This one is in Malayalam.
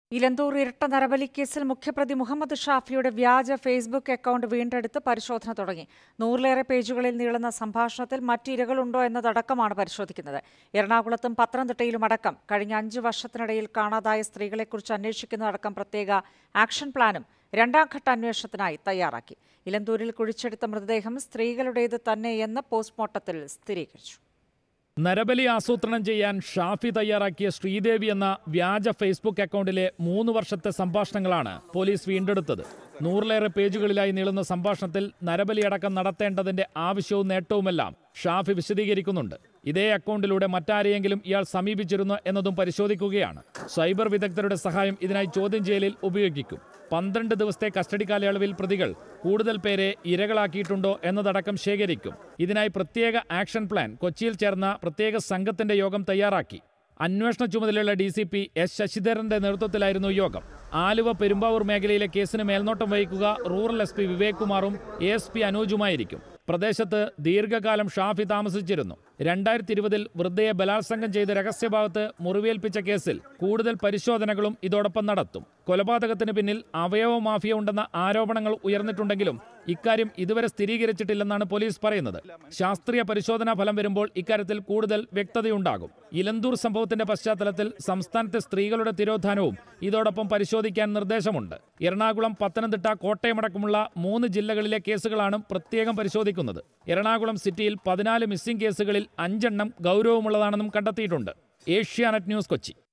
ഇലന്തൂർ ഇരട്ട നരബലിക്കേസിൽ മുഖ്യപ്രതി മുഹമ്മദ് ഷാഫിയുടെ വ്യാജ ഫേസ്ബുക്ക് അക്കൗണ്ട് വീണ്ടെടുത്ത് പരിശോധന തുടങ്ങി നൂറിലേറെ പേജുകളിൽ നീളുന്ന സംഭാഷണത്തിൽ മറ്റിരകളുണ്ടോ എന്നതടക്കമാണ് പരിശോധിക്കുന്നത് എറണാകുളത്തും പത്തനംതിട്ടയിലും അടക്കം കഴിഞ്ഞ അഞ്ച് വർഷത്തിനിടയിൽ കാണാതായ സ്ത്രീകളെക്കുറിച്ച് അന്വേഷിക്കുന്നതടക്കം പ്രത്യേക ആക്ഷൻ പ്ലാനും രണ്ടാം ഘട്ട അന്വേഷണത്തിനായി തയ്യാറാക്കി ഇലന്തൂരിൽ കുഴിച്ചെടുത്ത മൃതദേഹം സ്ത്രീകളുടേത് തന്നെയെന്ന് പോസ്റ്റ്മോർട്ടത്തിൽ സ്ഥിരീകരിച്ചു നരബലി ആസൂത്രണം ചെയ്യാൻ ഷാഫി തയ്യാറാക്കിയ ശ്രീദേവി എന്ന വ്യാജ ഫേസ്ബുക്ക് അക്കൗണ്ടിലെ മൂന്ന് വർഷത്തെ സംഭാഷണങ്ങളാണ് പോലീസ് വീണ്ടെടുത്തത് നൂറിലേറെ പേജുകളിലായി നീളുന്ന സംഭാഷണത്തിൽ നരബലി അടക്കം നടത്തേണ്ടതിന്റെ ആവശ്യവും നേട്ടവുമെല്ലാം ഷാഫി വിശദീകരിക്കുന്നുണ്ട് ഇതേ അക്കൗണ്ടിലൂടെ മറ്റാരെയെങ്കിലും ഇയാൾ സമീപിച്ചിരുന്നു എന്നതും പരിശോധിക്കുകയാണ് സൈബർ വിദഗ്ധരുടെ സഹായം ഇതിനായി ചോദ്യം ചെയ്യലിൽ ഉപയോഗിക്കും പന്ത്രണ്ട് ദിവസത്തെ കസ്റ്റഡി കാലയളവിൽ പ്രതികൾ കൂടുതൽ പേരെ ഇരകളാക്കിയിട്ടുണ്ടോ എന്നതടക്കം ശേഖരിക്കും ഇതിനായി പ്രത്യേക ആക്ഷൻ പ്ലാൻ കൊച്ചിയിൽ ചേർന്ന പ്രത്യേക സംഘത്തിന്റെ യോഗം തയ്യാറാക്കി അന്വേഷണ ചുമതലയുള്ള ഡി സി പി എസ് ശശിധരന്റെ നേതൃത്വത്തിലായിരുന്നു യോഗം ആലുവ പെരുമ്പാവൂർ മേഖലയിലെ കേസിന് മേൽനോട്ടം വഹിക്കുക റൂറൽ എസ് പി വിവേക് കുമാറും എ എസ് പി അനൂജുമായിരിക്കും പ്രദേശത്ത് ദീർഘകാലം ഷാഫി താമസിച്ചിരുന്നു രണ്ടായിരത്തി ഇരുപതിൽ വൃദ്ധയെ ബലാത്സംഗം ചെയ്ത് രഹസ്യഭാഗത്ത് മുറിവേൽപ്പിച്ച കേസിൽ കൂടുതൽ പരിശോധനകളും ഇതോടൊപ്പം നടത്തും കൊലപാതകത്തിന് പിന്നിൽ അവയവ മാഫിയ ഉണ്ടെന്ന ആരോപണങ്ങൾ ഉയർന്നിട്ടുണ്ടെങ്കിലും ഇക്കാര്യം ഇതുവരെ സ്ഥിരീകരിച്ചിട്ടില്ലെന്നാണ് പോലീസ് പറയുന്നത് ശാസ്ത്രീയ പരിശോധനാ ഫലം വരുമ്പോൾ ഇക്കാര്യത്തിൽ കൂടുതൽ വ്യക്തതയുണ്ടാകും ഇലന്തൂർ സംഭവത്തിന്റെ പശ്ചാത്തലത്തിൽ സംസ്ഥാനത്തെ സ്ത്രീകളുടെ തിരോധാനവും ഇതോടൊപ്പം പരിശോധിക്കാൻ നിർദ്ദേശമുണ്ട് എറണാകുളം പത്തനംതിട്ട കോട്ടയമടക്കമുള്ള മൂന്ന് ജില്ലകളിലെ കേസുകളാണ് പ്രത്യേകം പരിശോധിക്കുന്നത് എറണാകുളം സിറ്റിയിൽ പതിനാല് മിസ്സിംഗ് കേസുകളിൽ അഞ്ചെണ്ണം ഗൗരവമുള്ളതാണെന്നും കണ്ടെത്തിയിട്ടുണ്ട് ഏഷ്യാനെറ്റ് ന്യൂസ് കൊച്ചി